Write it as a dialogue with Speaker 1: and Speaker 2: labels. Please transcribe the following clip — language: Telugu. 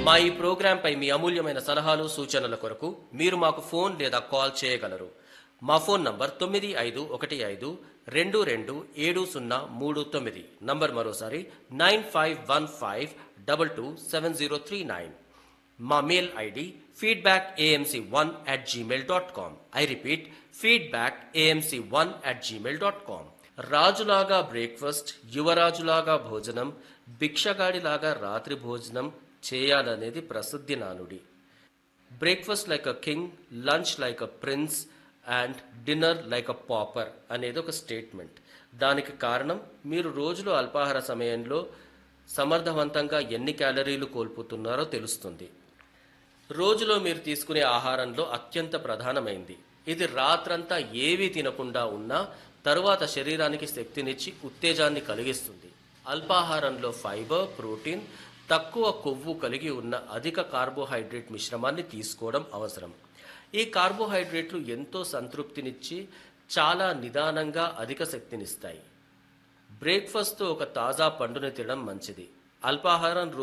Speaker 1: మా ఈ ప్రోగ్రాంపై మీ అమూల్యమైన సలహాలు సూచనల కొరకు మీరు మాకు ఫోన్ లేదా కాల్ చేయగలరు మా ఫోన్ నంబర్ తొమ్మిది ఐదు ఒకటి ఐదు రెండు రెండు ఏడు సున్నా మూడు తొమ్మిది నంబర్ మరోసారి nine five one five double two seven zero three nine మా mail ID feedback AMC one at Gmail dot com I repeat feedback AMC one at Gmail dot com రాజులాగా బ్రేక్ఫాస్ట్ యువరాజులాగా భోజనం భిక్షగాడిలాగా రాత్రి భోజనం చేయాలనేది ప్రసిద్ధి నానుడి breakfast like a king lunch like a prince and dinner like a pauper అనేది ఒక స్టేట్మెంట్ దానికి కారణం మీరు రోజులో అల్పాహార సమయంలో సమర్థవంతంగా ఎన్ని క్యాలరీలు కోల్పోతున్నారో తెలుస్తుంది రోజులో మీరు తీసుకునే ఆహారంలో అత్యంత ప్రధానమైంది ఇది రాత్రంతా ఏవీ తినకుండా ఉన్నా తరువాత శరీరానికి శక్తినిచ్చి ఉత్తేజాన్ని కలిగిస్తుంది అల్పాహారంలో ఫైబర్ ప్రోటీన్ తక్కువ కొవ్వు కలిగి ఉన్న అధిక కార్బోహైడ్రేట్ మిశ్రమాన్ని తీసుకోవడం అవసరం ఈ కార్బోహైడ్రేట్లు ఎంతో సంతృప్తినిచ్చి చాలా నిదానంగా అధిక శక్తినిస్తాయి బ్రేక్ఫాస్ట్తో ఒక తాజా పండుని తినడం మంచిది అల్పాహారం